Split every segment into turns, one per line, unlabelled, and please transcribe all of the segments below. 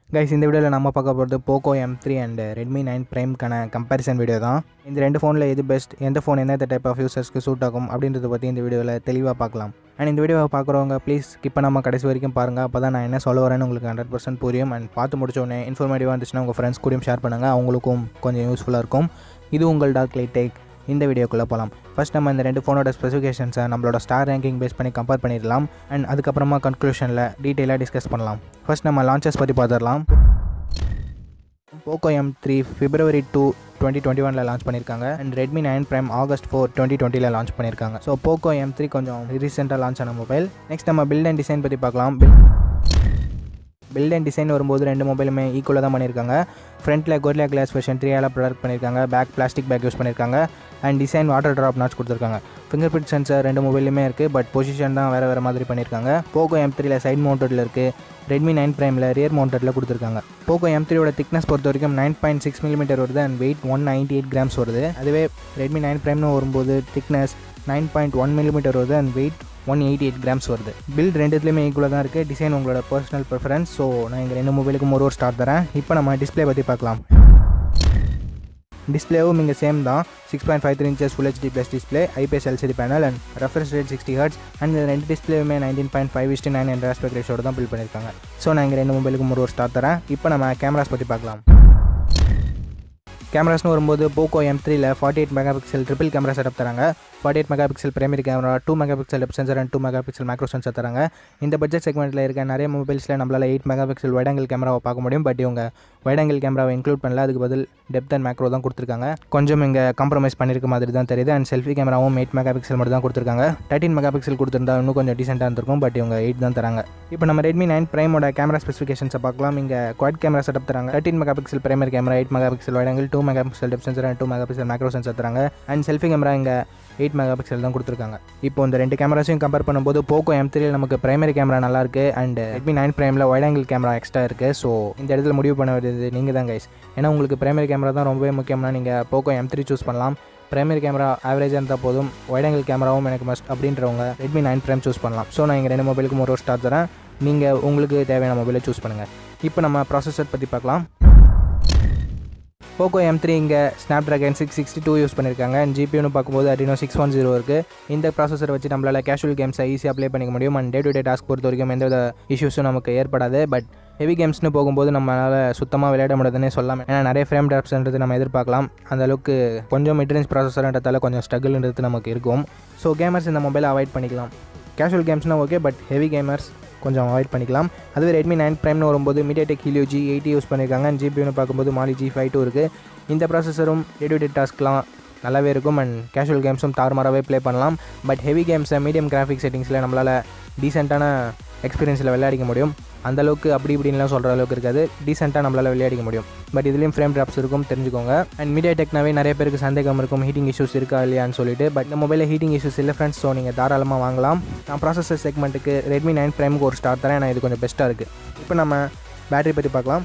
guys இந்த வீடியோவில் நம்ம பார்க்க போகிறது Poco M three and Redmi nine ப்ரைம்க்கான கம்பேரிசன் வீடியோ தான் இந்த ரெண்டு ஃபோனில் எது பெஸ்ட் எந்த ஃபோன் எந்த டைப் ஆஃப் யூசர்ஸ்க்கு சூட் ஆகும் அப்படின்றத பற்றி இந்த வீடியோவில் தெளிவாக பார்க்கலாம் அண்ட் இந்த வீடியோவை பார்க்குறவங்க ப்ளீஸ் இப்போ நம்ம கடைசி வரைக்கும் பாருங்கள் அப்போ தான் நான் என்ன சொல்ல வரேன்னு உங்களுக்கு ஹண்ட்ரட் பர்சன்ட் புரியும் அண்ட் பார்த்து முடிச்ச உடனே இன்ஃபர்மேட்டிவாக இருந்துச்சுன்னா உங்கள் ஃப்ரெண்ட்ஸ் கூடயும் ஷேர் பண்ணுங்கள் அவங்களுக்கும் கொஞ்சம் யூஸ்ஃபுல்லாக இருக்கும் இது உங்கள் டார்க் லைட் டேக் இந்த வீடியோக்குள்ளே போகலாம் ஃபர்ஸ்ட் நம்ம இந்த ரெண்டு ஃபோனோட ஸ்பெசிஃபிகேஷன்ஸை நம்மளோட ஸ்டார் ரேங்கிங் பேஸ் பண்ணி கம்பேர் பண்ணிடலாம் அண்ட் அதுக்கப்புறமா கன்க்ளூஷனில் டீட்டெயிலாக டிஸ்கஸ் பண்ணலாம் ஃபர்ஸ்ட் நம்ம லான்ச்சஸ் பற்றி பார்த்துடலாம் Poco M three February two twenty twenty ஒனில் லான்ச் பண்ணியிருக்காங்க and Redmi nine prime August four twenty டுவெண்ட்டியில் லான்ச் பண்ணியிருக்காங்க ஸோ போக்கோ எம் த்ரீ கொஞ்சம் ரீசெண்டாக லான்ச் ஆன மொபைல் நெக்ஸ்ட் நம்ம பில்ட் அண்ட் டிசைன் பற்றி பார்க்கலாம் பில்ட் அண்ட் டிசைன் வரும்போது ரெண்டு மொபைலுமே ஈக்குவலாக தான் பண்ணியிருக்காங்க ஃப்ரண்ட்டில் கோர்லியா கிளாஸ் வெர்ஷன் த்ரீ ஆல ப்ராடக்ட் பண்ணியிருக்காங்க பேக் பிளாஸ்டிக் பேக் யூஸ் பண்ணியிருக்காங்க and design water drop notch கொடுத்துருக்காங்க ஃபிங்கர் பிரிண்ட் சென்சர் ரெண்டு மொபைலுமே இருக்குது பட் பொசிஷன் தான் வேறு வேறு மாதிரி பண்ணியிருக்காங்க போக்கோ எம் த்ரீல சைட் மவுண்டடில் இருக்குது ரெட்மி நைன் ப்ரைமில் ரியர் மவுண்டடில் கொடுத்துருக்காங்க போக்கோ எம் த்ரீயோட திக்னஸ் பொறுத்த வரைக்கும் நைன் பாயிண்ட் சிக்ஸ் மில்லிமீட்டர் வருது and weight one ninety eight grams வருது அதுவே ரெட்மி நைன் ப்ரைம்னு வரும்போது thickness nine point one millimeter வருது and weight one eighty eight grams வருது பில்ட் ரெண்டுத்துலேயுமே ஈக்குவலாக தான் இருக்குது டிசைன் உங்களோட பர்சனல் ப்ரிஃபரன்ஸ் ஸோ நான் இங்கே ரெண்டு மொபைலுக்கும் ஒரு ஒரு ஸ்டார் தரேன் இப்போ நம்ம டிஸ்பிளே பற்றி பார்க்கலாம் டிஸ்பிளேவும் இங்கே சேம் தான் six point five three inches full HD plus display IPS LCD panel and refresh rate sixty hertz and இந்த ரெண்டு டிஸ்பிளேவுமே nineteen point five is to nine என்ற ஆஸ்பெக்ட் ரேஷோட தான் பில் பண்ணியிருக்காங்க ஸோ நான் இங்கே ரெண்டு மொபைலுக்கும் ஒரு ஒரு ஸ்டார் தரேன் இப்போ நம்ம கேமராஸ் பற்றி பார்க்கலாம் கேமராஸ்னு வரும்போது போக்கோ எம் த்ரீல forty eight mega pixel triple camera setup தராங்க forty eight mega pixel primary camera two mega pixel depth sensor and two mega pixel macro sensor தராங்க இந்த பட்ஜெட் செக்மெண்ட்டில் இருக்க நிறைய மொபைல்ஸில் நம்மளால் எயிட் மெகா பிக்சல் வைடங்கிள் கேமராவை பார்க்க முடியும் பட் இவங்க வைடங்கிள் கேமராவை இன்க்ளூட் பண்ணல அதுக்கு பதில் டெப்த் அண்ட் மேக்ரோ தான் கொடுத்துருக்காங்க கொஞ்சம் இங்கே காம்ப்ரமைஸ் பண்ணியிருக்க மாதிரி தான் தெரியுது அண்ட் செல்ஃபி கேமராவும் எயிட் மெகா பிக்சல் மட்டும் தான் கொடுத்துருக்காங்க தேர்ட்டின் மெகா பிக்சல் கொடுத்துருந்தா இன்னும் கொஞ்சம் டீசெண்டாக இருந்திருக்கும் பட் இவங்க எயிட் தான் தராங்க இப்போ நம்ம ரெட்மி நைன் ப்ரைமோட கேமரா ஸ்பெசிஃபிகேஷன்ஸை பார்க்கலாம் இங்கே குவாட் கேமரா செட்டப் தராங்க thirteen mega pixel primary camera eight mega pixel wide angle two mega pixel depth sensor and two mega pixel macro sensor தராங்க அண்ட் செல்ஃபி கேமரா இங்கே எயிட் மெகா பிக்சல் தான் கொடுத்துருக்காங்க இப்போ இந்த ரெண்டு கேமராஸையும் கம்பேர் பண்ணும்போது போக்கோ எம் த்ரீல நமக்கு பிரைமரி கேமரா நல்லா இருக்கு அண்ட் ரெட்மி நைன் ப்ரைமில் வைட் ஆங்கிள் கேமரா எக்ஸ்ட்ரா இருக்குது ஸோ இந்த இடத்துல முடிவு பண்ண வேண்டியது நீங்கள் தான் கைஸ் ஏன்னா உங்களுக்கு பிரைமரி கேமரா தான் ரொம்பவே முக்கியம்னா நீங்கள் போக்கோ எம் த்ரீ சூஸ் பண்ணலாம் பிரைமரி கேமரா ஆவரேஜாக இருந்தால் போதும் வைட் ஆங்கிள் கேமராவும் எனக்கு மஸ்ட் அப்படின்றவங்க ரெட்மி நைன் ப்ரைம் சூஸ் பண்ணலாம் ஸோ நான் இங்கே ரெண்டு மொபைலுக்கும் ஒரு ஸ்டார் தரேன் நீங்கள் உங்களுக்கு தேவையான மொபைலை சூஸ் பண்ணுங்கள் இப்போ நம்ம ப்ராசஸர் பற்றி பார்க்கலாம் போக்கோ எம் த்ரீ இங்கே Snapdragon six sixty two use பண்ணியிருக்காங்க அண்ட் ஜிபியூன்னு பார்க்கும்போது அடினோ சிக்ஸ் ஒன் ஜீரோ இருக்குது இந்த ப்ராசஸர் வச்சு நம்மளால் கேஷுவல் கேம்ஸை ஈஸியாக ப்ளே பண்ணிக்க முடியும் and day to day task பொறுத்த வரைக்கும் எந்த வித இஷ்யூஸும் நமக்கு ஏற்படாது பட் ஹெவி கேம்ஸ்னு போகும்போது நம்மளால் சுத்தமாக விளையாட முடியாதுன்னே சொல்லலாம் ஏன்னா நிறைய ஃப்ரேம் ட்ராப்ஸ்ன்றது நம்ம எதிர்பார்க்கலாம் அந்த அளவுக்கு கொஞ்சம் மிட்ரேஞ்ச் ப்ராசஸர்ன்றதால கொஞ்சம் ஸ்ட்ரகிள்ன்றது நமக்கு இருக்கும் ஸோ கேமர்ஸ் இந்த மொபைலை அவாய்ட் பண்ணிக்கலாம் கேஷுவல் கேம்ஸ்னால் ஓகே பட் ஹெவி கேமர்ஸ் கொஞ்சம் அவாய்ட் பண்ணிக்கலாம் அதுவே ரெட்மி நைன் ப்ரைம்னு வரும்போது MediaTek Helio G eighty use பண்ணியிருக்காங்க அண்ட் ஜிபியூன்னு பார்க்கும்போது மாலி ஜி ஃபைவ் டூ இருக்குது இந்த ப்ராசஸரும் டே டு டே டாஸ்க்லாம் நல்லாவே இருக்கும் அண்ட் கேஷுவல் கேம்ஸும் தாறுமாறாகவே ப்ளே பண்ணலாம் பட் ஹெவி கேம்ஸை மீடியம் கிராஃபிக் செட்டிங்ஸில் நம்மளால் டீசெண்டான எக்ஸ்பீரியன்ஸில் விளையாடிக்க முடியும் அந்தளவுக்கு அப்படி இப்படின்லாம் சொல்கிற அளவுக்கு இருக்காது டீசெண்டாக நம்மளால் விளையாடிக்க முடியும் பட் இதுலேயும் ஃப்ரேம் ட்ராப்ஸ் இருக்கும் தெரிஞ்சுக்கோங்க அண்ட் மீடியா டெக்னாவே நிறைய பேருக்கு சந்தேகம் இருக்கும் ஹீட்டிங் இஷ்யூஸ் இருக்கா இல்லையான்னு சொல்லிட்டு பட் இந்த மொபைலில் ஹீட்டிங் இஷ்யூஸ் இல்லை ஃப்ரெண்ட்ஸ் ஸோ நீங்கள் தாராளமாக வாங்கலாம் நான் ப்ராசஸர் செக்மெண்ட்டுக்கு ரெட்மி நைன் ப்ரைமுக்கு ஒரு ஸ்டார் தரேன் நான் இது கொஞ்சம் பெஸ்ட்டாக இருக்குது இப்போ நம்ம பேட்டரி பற்றி பார்க்கலாம்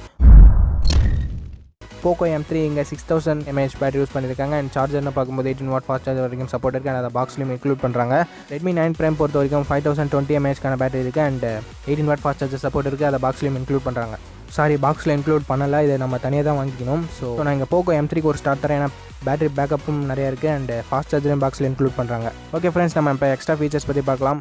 போக்கோ எம் த்ரீ இங்கே six thousand mAh battery use பண்ணியிருக்காங்க அண்ட் சார்ஜர்னு பார்க்கும்போது எயிட்டின் வாட் ஃபாஸ்ட் சார்ஜர் வரைக்கும் சப்போர்ட் இருக்குது அண்ட் அதை பாக்ஸ்லையும் இன்க்ளூட் பண்ணுறாங்க ரெட்மி நைன் ப்ரைம் பொறுத்த வரைக்கும் ஃபைவ் தௌசண்ட் டுவெண்ட்டி எம்ஏஹெச்க்கான பேட்டரி இருக்குது and eighteen watt fast charger support இருக்குது அதை பாக்ஸ்லையும் இன்க்ளூட் பண்ணுறாங்க சாரி பாக்ஸில் இன்க்ளூட் பண்ணலை இதை நம்ம தனியாக தான் வாங்கிக்கணும் ஸோ நான் இங்கே போக்கோ எம் த்ரீக்கு ஒரு ஸ்டார்ட் தரேன் ஏன்னா பேட்டரி பேக்கப்பும் நிறையா இருக்குது அண்ட் ஃபாஸ்ட் சார்ஜரையும் பாக்ஸில் இன்க்ளூட் பண்ணுறாங்க ஓகே ஃப்ரெண்ட்ஸ் நம்ம இப்போ எக்ஸ்ட்ரா ஃபீச்சர்ஸ் பற்றி பார்க்கலாம்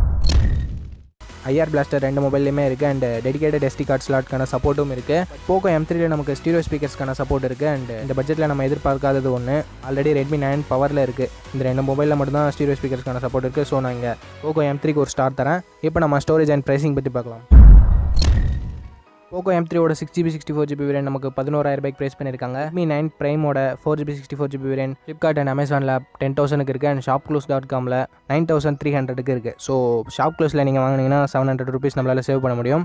ஐஆர் பிளாஸ்டர் ரெண்டு மொபைல்லையுமே இருக்குது அண்ட் டெடிகேட்டட் எஸ்டி கார்ட் ஸ்லாட்க்கான சப்போர்ட்டும் இருக்குது போக்கோ எம் த்ரீல நமக்கு ஸ்டீரியோ ஸ்பீக்கர்ஸ்க்கான சப்போர்ட் இருக்குது அண்ட் இந்த பட்ஜெட்டில் நம்ம எதிர்பார்க்காதது ஒன்று ஆல்ரெடி ரெட்மி நைன் பவரில் இருக்குது இந்த ரெண்டு மொபைலில் மட்டும்தான் ஸ்டீரியோ ஸ்பீக்கர்ஸ்க்கான சப்போர்ட் இருக்குது ஸோ நான் இங்கே போக்கோ எம் த்ரீக்கு ஒரு ஸ்டார் தரேன் இப்போ நம்ம ஸ்டோரேஜ் அண்ட் ப்ரைசிங் பற்றி பார்க்கலாம் போக்கோ எம் த்ரீயோட six GB sixty four GB variant நமக்கு பதினோராயிரம் ரூபாய்க்கு ப்ரைஸ் பண்ணியிருக்காங்க மீ நைன் ப்ரைமோட four GB sixty four GB variant Flipkart and அமேசானில் டென் தௌசண்ட்க்கு இருக்குது அண்ட் ஷாப் க்ளூஸ் டாட் காமில் நைன் தௌசண்ட் த்ரீ ஹண்ட்ரடுக்கு இருக்குது ஸோ ஷாப் க்ளூஸில் நீங்கள் வாங்கினீங்கன்னா செவன் ஹண்ட்ரட் ருபீஸ் நம்மளால் சேவ் பண்ண முடியும்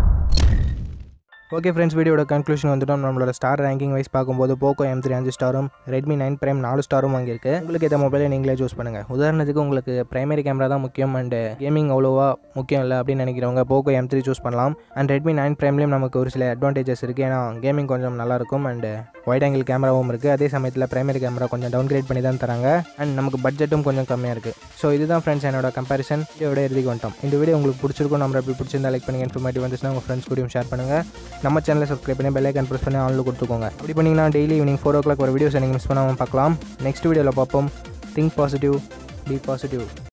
ஓகே ஃப்ரெண்ட்ஸ் வீடியோட கன்க்ளூஷன் வந்துட்டோம் நம்மளோட ஸ்டார் ரேங்கிங் வைஸ் பார்க்கும்போது போக்கோ எம் த்ரீ அஞ்சு ஸ்டாரும் ரெட்மி நைன் ப்ரைம் நாலு ஸ்டாரும் வாங்கியிருக்கு உங்களுக்கு இந்த மொபைலை நீங்களே சூஸ் பண்ணுங்கள் உதாரணத்துக்கு உங்களுக்கு பிரைமரி கேமரா தான் முக்கியம் அண்ட் கேமிங் அவ்வளோவா முக்கியம் இல்லை அப்படின்னு நினைக்கிறவங்க போக்கோ எம் த்ரீ சூஸ் பண்ணலாம் அண்ட் ரெட்மி நைன் ப்ரைம்லேயும் நமக்கு ஒரு சில அட்வான்டேஜஸ் இருக்குது ஏன்னா கேமிங் கொஞ்சம் நல்லாயிருக்கும் அண்ட் வைட் ஆங்கிள் கேமராவும் இருக்குது அதே சமயத்தில் பிரைமரி கேமரா கொஞ்சம் டவுன் கிரேட் பண்ணி தான் தராங்க அண்ட் நமக்கு பட்ஜெட்டும் கொஞ்சம் கம்மியாக இருக்குது ஸோ இதுதான் ஃப்ரெண்ட்ஸ் என்னோட கம்பேரிசன் வீடியோட இறுதிக்கு வந்துட்டோம் இந்த வீடியோ உங்களுக்கு பிடிச்சிருக்கும் நம்ம எப்படி பிடிச்சிருந்தா லைக் பண்ணுங்கள் இன்ஃபர்மேட்டிவ் வந்துச்சுன்னா உங்கள் ஃப்ரெண்ட்ஸ் கூடயும் ஷேர் பண்ணுங்கள் நம்ம சேனலை சப்ஸ்கிரைப் பண்ணி பெல்லைக்கன் ப்ரெஸ் பண்ணி ஆனில் கொடுத்துக்கோங்க அப்படி பண்ணிங்கன்னா daily evening four o'clock ஒரு வீடியோஸ் நீங்கள் மிஸ் பண்ணாமல் பார்க்கலாம் நெக்ஸ்ட் வீடியோவில் பார்ப்போம் திங்க் பாசிட்டிவ் பி பாசிட்டிவ்